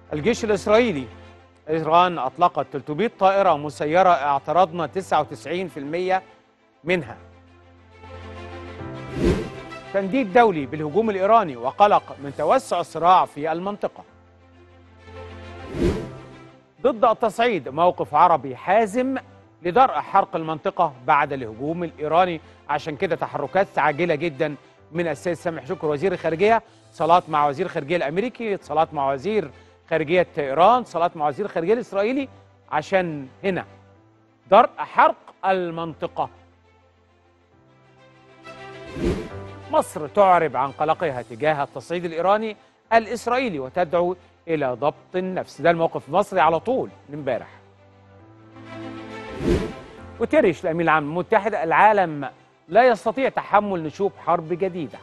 الجيش الإسرائيلي إيران أطلقت 300 طائرة مسيرة اعترضنا 99% منها تنديد دولي بالهجوم الإيراني وقلق من توسع الصراع في المنطقة ضد التصعيد موقف عربي حازم لدرء حرق المنطقة بعد الهجوم الإيراني عشان كده تحركات عاجلة جدا من السيد سامح شكر وزير الخارجية اتصالات مع وزير الخارجية الأمريكي اتصالات مع وزير خارجية إيران اتصالات مع وزير الخارجية الإسرائيلي عشان هنا درء حرق المنطقة مصر تعرب عن قلقها تجاه التصعيد الإيراني الإسرائيلي وتدعو إلى ضبط النفس ده الموقف المصري على طول من امبارح وتريش الأمين العام المتحد العالم لا يستطيع تحمل نشوب حرب جديدة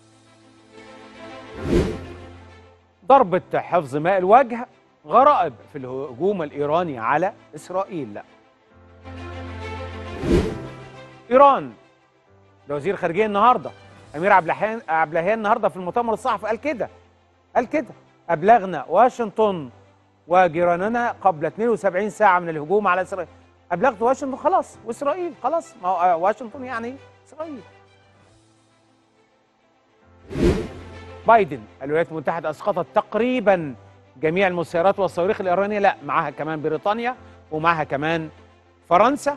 ضربة حفظ ماء الوجه غرائب في الهجوم الإيراني على إسرائيل إيران ده وزير خارجية النهاردة أمير عبد الحين عبد الهيان النهاردة في المؤتمر الصحفي قال كده قال كده أبلغنا واشنطن وجيراننا قبل 72 ساعة من الهجوم على إسرائيل أبلغت واشنطن خلاص وإسرائيل خلاص ما هو واشنطن يعني إسرائيل بايدن الولايات المتحدة أسقطت تقريبا جميع المسيرات والصواريخ الإيرانية لا معاها كمان بريطانيا ومعاها كمان فرنسا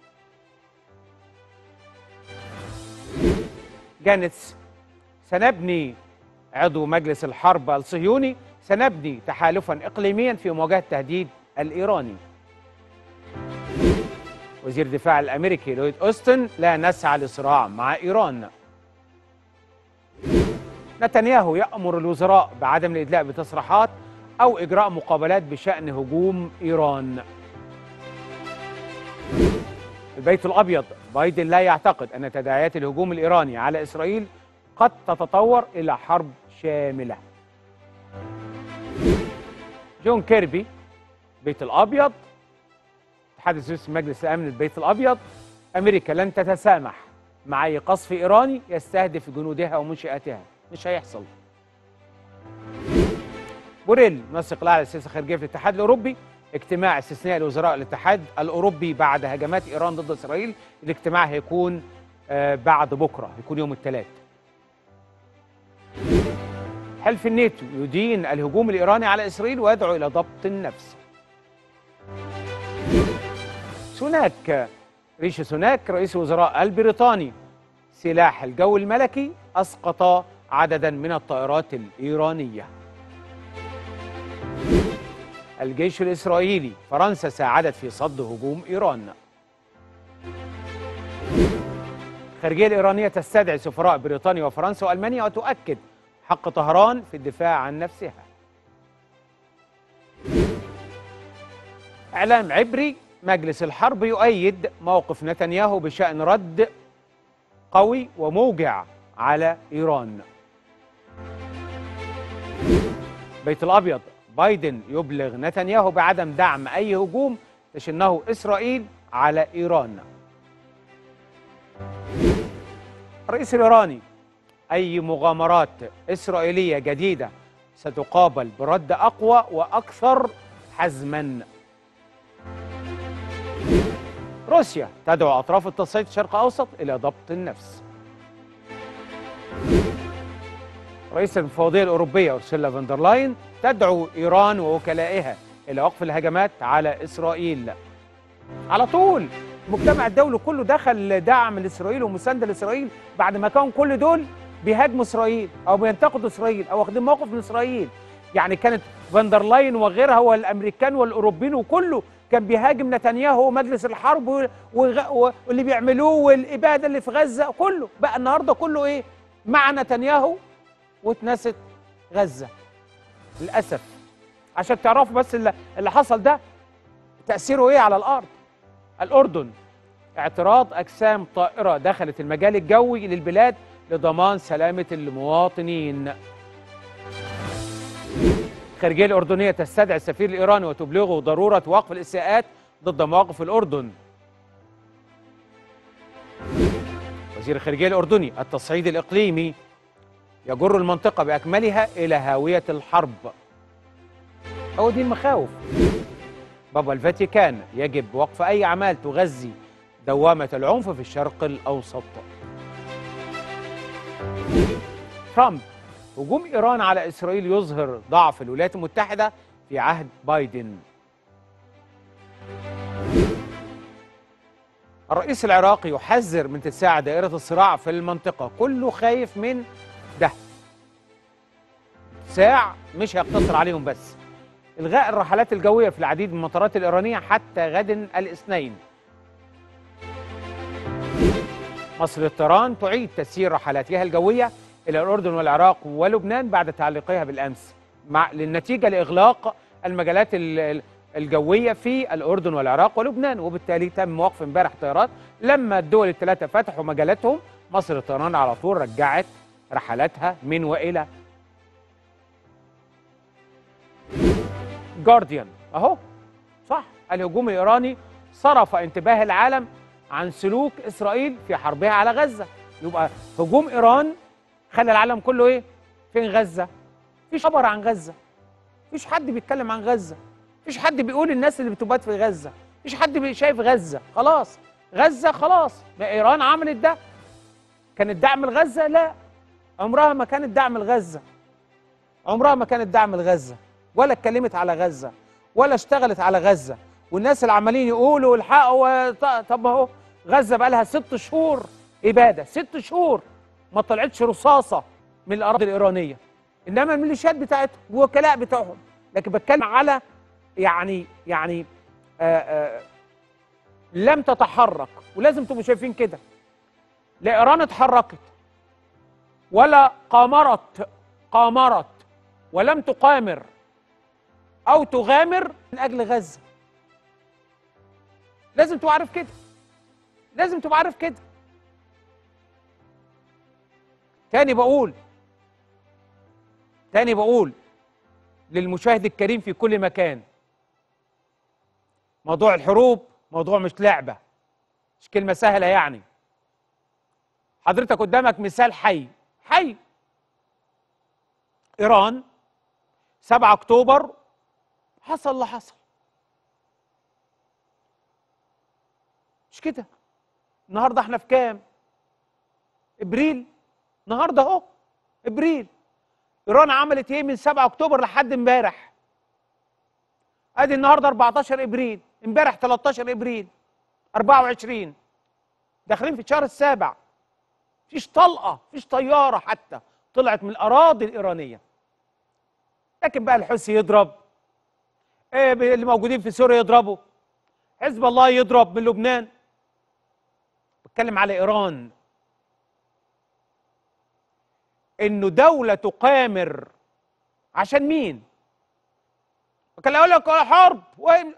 جانتس سنبني عضو مجلس الحرب الصهيوني سنبني تحالفا إقليميا في مواجهة التهديد الإيراني وزير الدفاع الأمريكي لويد أوستن لا نسعى لصراع مع إيران نتنياهو يأمر الوزراء بعدم الإدلاء بتصريحات أو إجراء مقابلات بشأن هجوم إيران البيت الأبيض بايدن لا يعتقد أن تداعيات الهجوم الإيراني على إسرائيل قد تتطور إلى حرب شاملة جون كيربي البيت الأبيض تحدث رئيس مجلس الأمن البيت الأبيض أمريكا لن تتسامح مع أي قصف إيراني يستهدف جنودها ومنشآتها مش هيحصل بوريل منسق الأعلى للسياسة الخارجية في الاتحاد الأوروبي اجتماع استثنائي لوزراء الاتحاد الأوروبي بعد هجمات إيران ضد إسرائيل الاجتماع هيكون آه بعد بكرة هيكون يوم الثلاث حلف الناتو يدين الهجوم الإيراني على إسرائيل ويدعو إلى ضبط النفس سوناك ريشي سوناك رئيس الوزراء البريطاني سلاح الجو الملكي أسقط عددا من الطائرات الإيرانية الجيش الإسرائيلي فرنسا ساعدت في صد هجوم إيران الخارجية الإيرانية تستدعي سفراء بريطانيا وفرنسا وألمانيا وتؤكد حق طهران في الدفاع عن نفسها إعلام عبري مجلس الحرب يؤيد موقف نتنياهو بشأن رد قوي وموجع على إيران بيت الأبيض بايدن يبلغ نتنياهو بعدم دعم أي هجوم تشنه إسرائيل على إيران الرئيس الإيراني أي مغامرات إسرائيلية جديدة ستقابل برد أقوى وأكثر حزما روسيا تدعو أطراف التصعيد في الشرق الأوسط إلى ضبط النفس رئيس المفوضية الأوروبية أرسولا فندرلاين تدعو إيران ووكلائها إلى وقف الهجمات على إسرائيل على طول المجتمع الدولي كله دخل دعم لإسرائيل ومساندة لإسرائيل بعد ما كانوا كل دول بيهاجموا إسرائيل أو بينتقدوا إسرائيل أو واخدين موقف من إسرائيل يعني كانت فندرلاين وغيرها والأمريكان والأوروبيين وكله كان بيهاجم نتنياهو ومجلس الحرب واللي بيعملوه والإبادة اللي في غزة كله بقى النهاردة كله إيه مع نتنياهو واتنست غزة للأسف عشان تعرفوا بس اللي, اللي حصل ده تأثيره إيه على الأرض الأردن اعتراض أجسام طائرة دخلت المجال الجوي للبلاد لضمان سلامة المواطنين الخارجية الأردنية تستدعي السفير الإيراني وتبلغه ضرورة وقف الإساءات ضد مواقف الأردن وزير الخارجية الأردني التصعيد الإقليمي يجر المنطقة بأكملها إلى هاوية الحرب هو دي المخاوف بابا الفاتيكان يجب وقف أي أعمال تغذي دوامة العنف في الشرق الأوسط ترامب هجوم إيران على إسرائيل يظهر ضعف الولايات المتحدة في عهد بايدن الرئيس العراقي يحذر من اتساع دائرة الصراع في المنطقة كله خايف من ده اتساع مش هيقتصر عليهم بس إلغاء الرحلات الجوية في العديد من المطارات الإيرانية حتى غد الاثنين مصر للطيران تعيد تسيير رحلاتها الجوية إلى الأردن والعراق ولبنان بعد تعليقها بالأمس مع للنتيجة لإغلاق المجالات ال- الجوية في الأردن والعراق ولبنان وبالتالي تم وقف امبارح طيارات لما الدول الثلاثة فتحوا مجالاتهم مصر للطيران على طول رجعت رحلاتها من وإلى جارديان أهو صح الهجوم الإيراني صرف انتباه العالم عن سلوك إسرائيل في حربها على غزة يبقى هجوم إيران خلى العالم كله إيه فين غزة مفيش خبر عن غزة مفيش حد بيتكلم عن غزة مفيش حد بيقول الناس اللي بتبات في غزة مفيش حد بي- شايف غزة خلاص غزة خلاص ما إيران عملت ده كانت دعم لغزة لا عمرها ما كانت دعم لغزة عمرها ما كانت دعم لغزة ولا اتكلمت على غزة ولا اشتغلت على غزة والناس اللي عمالين يقولوا الحقوا ط- طب اهو غزة بقى لها ست شهور إبادة ست شهور ما طلعتش رصاصة من الأراضي الإيرانية إنما الميليشيات بتاعتهم والوكلاء بتوعهم لكن بتكلم على يعني يعني آآ آآ لم تتحرك ولازم تبقوا شايفين كده لا إيران اتحركت ولا قامرت قامرت ولم تقامر أو تغامر من أجل غزة لازم تبقى عارف كده لازم تبقى عارف كده تاني بقول تاني بقول للمشاهد الكريم في كل مكان موضوع الحروب موضوع مش لعبة مش كلمة سهلة يعني حضرتك قدامك مثال حي حي إيران 7 أكتوبر حصل اللي حصل مش كده النهارده احنا في كام ابريل النهارده اهو ابريل ايران عملت ايه من 7 اكتوبر لحد امبارح ادي النهارده 14 ابريل امبارح 13 ابريل 24 داخلين في الشهر السابع مفيش طلقه مفيش طياره حتى طلعت من الاراضي الايرانيه لكن بقى الحوثي يضرب ايه اللي موجودين في سوريا يضربوا حزب الله يضرب من لبنان بتكلم على ايران انه دوله تقامر عشان مين كان يقول لك حرب وين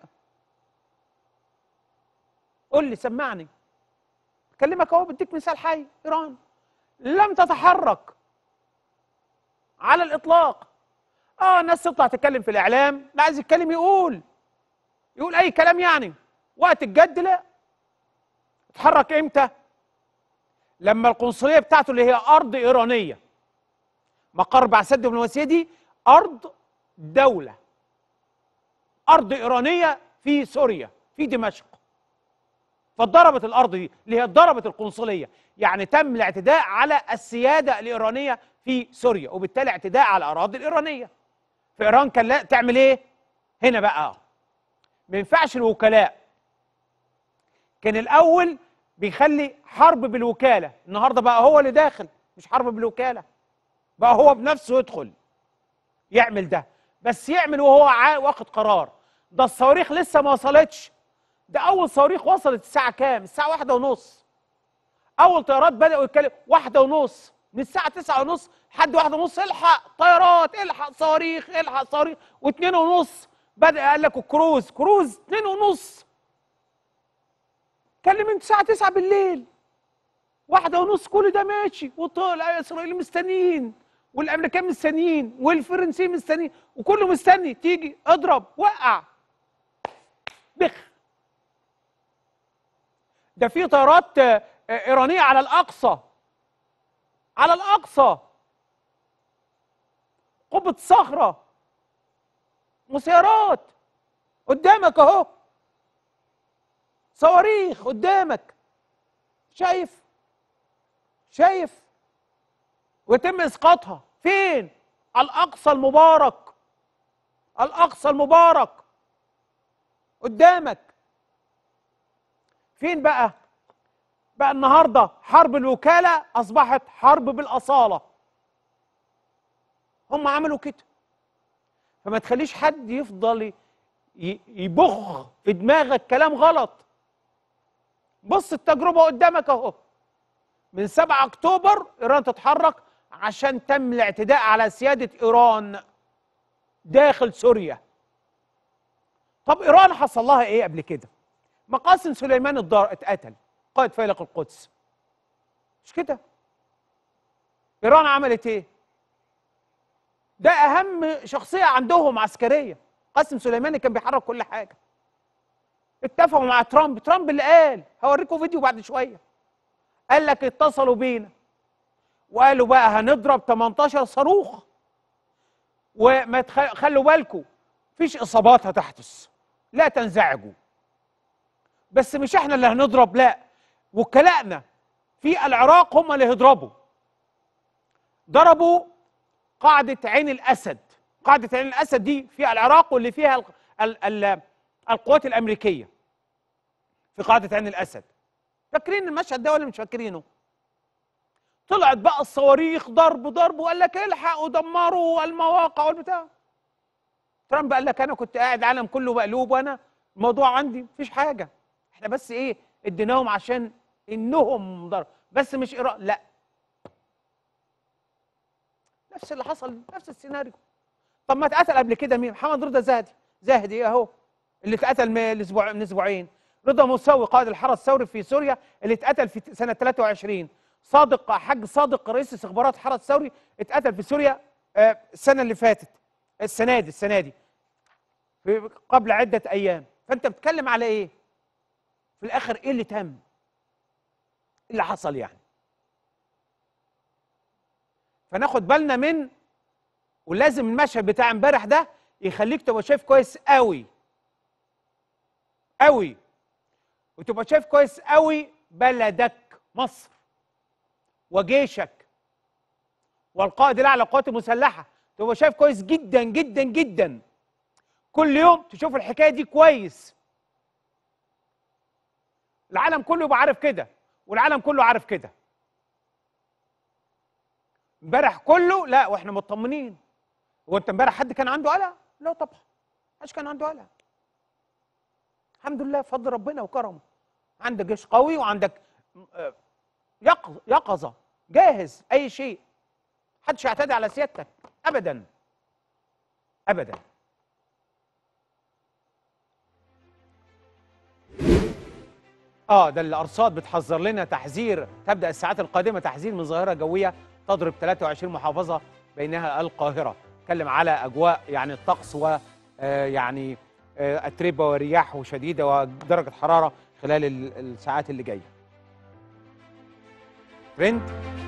قول لي سمعني بكلمك اهو بديك مثال حي ايران لم تتحرك على الاطلاق اه الناس تطلع تتكلم في الاعلام لا عايز يتكلم يقول يقول اي كلام يعني وقت الجد لا اتحرك امتى لما القنصليه بتاعته اللي هي ارض ايرانيه مقر بعثات الدبلوماسيه دي ارض دوله ارض ايرانيه في سوريا في دمشق فاتضربت الارض دي اللي هي اتضربت القنصليه يعني تم الاعتداء على السياده الايرانيه في سوريا وبالتالي اعتداء على الاراضي الايرانيه فايران كان لا تعمل ايه هنا بقى ما ينفعش الوكلاء كان الاول بيخلي حرب بالوكاله النهارده بقى هو اللي داخل مش حرب بالوكاله بقى هو بنفسه يدخل يعمل ده بس يعمل وهو عا- واخد قرار ده الصواريخ لسه ما وصلتش ده اول صواريخ وصلت الساعه كام الساعه واحدة ونص اول طيارات بداوا يتكلموا واحدة ونص من الساعه تسعة ونص لحد واحدة ونص الحق طيارات الحق صواريخ الحق صواريخ واتنين ونص بدا قال لك الكروز كروز اتنين ونص كلم من الساعه 9 بالليل واحدة ونص كل ده ماشي وطلع اسرائيل مستنيين والامريكان مستنيين والفرنسيين مستنيين وكله مستني تيجي اضرب وقع بخ ده في طيارات آه، آه، ايرانيه على الاقصى على الاقصى قبه صخره مسيرات قدامك اهو صواريخ قدامك شايف شايف ويتم اسقاطها فين الاقصى المبارك الاقصى المبارك قدامك فين بقى بقى النهارده حرب الوكاله اصبحت حرب بالاصاله هم عملوا كده فما تخليش حد يفضل ي- يبخ في دماغك كلام غلط بص التجربه قدامك اهو من 7 اكتوبر ايران تتحرك عشان تم الاعتداء على سياده ايران داخل سوريا طب ايران حصل لها ايه قبل كده مقاسم سليمان الدار اتقتل قائد فيلق القدس مش كده ايران عملت ايه ده اهم شخصيه عندهم عسكريه قاسم سليماني كان بيحرك كل حاجه اتفقوا مع ترامب ترامب اللي قال هوريكم فيديو بعد شويه قال لك اتصلوا بينا وقالوا بقى هنضرب 18 صاروخ وما تخ- خلوا بالكم فيش اصابات هتحدث لا تنزعجوا بس مش احنا اللي هنضرب لا وكلائنا في العراق هم اللي هيضربوا ضربوا قاعدة عين الأسد قاعدة عين الأسد دي في العراق واللي فيها ال ال ال القوات الأمريكية في قاعدة عين الأسد فاكرين المشهد ده ولا مش فاكرينه طلعت بقى الصواريخ ضرب ضرب وقال لك الحقوا دمروا المواقع والبتاع ترامب قال لك انا كنت قاعد عالم كله مقلوب وانا الموضوع عندي مفيش حاجه احنا بس ايه اديناهم عشان انهم ضرب بس مش ايران لا نفس اللي حصل نفس السيناريو طب ما اتقتل قبل كده مين محمد رضا زاهدي زاهدي ايه اهو اللي اتقتل من الاسبوع من اسبوعين رضا موسوي قائد الحرس الثوري في سوريا اللي اتقتل في سنه 23 صادق حاج صادق رئيس استخبارات الحرس الثوري اتقتل في سوريا آه، السنه اللي فاتت السنه دي السنه دي في قبل عده ايام فانت بتتكلم على ايه في الاخر ايه اللي تم ايه اللي حصل يعني فناخد بالنا من ولازم المشهد بتاع امبارح ده يخليك تبقى شايف كويس قوي قوي وتبقى شايف كويس قوي بلدك مصر وجيشك والقائد الاعلى للقوات المسلحه تبقى شايف كويس جدا جدا جدا كل يوم تشوف الحكايه دي كويس العالم كله يبقى عارف كده والعالم كله عارف كده امبارح كله لا واحنا مطمنين هو انت امبارح حد كان عنده قلق لا طبعا محدش كان عنده قلق الحمد لله بفضل ربنا وكرمه عندك جيش قوي وعندك آه، يقظ- يقظه جاهز اي شيء محدش يعتدي على سيادتك ابدا ابدا اه ده الارصاد بتحذر لنا تحذير تبدا الساعات القادمه تحذير من ظاهره جويه تضرب 23 محافظه بينها القاهره اتكلم على اجواء يعني الطقس و آه، يعني آه، اتربه ورياح شديده ودرجه حراره خلال ال- الساعات اللي جايه ترند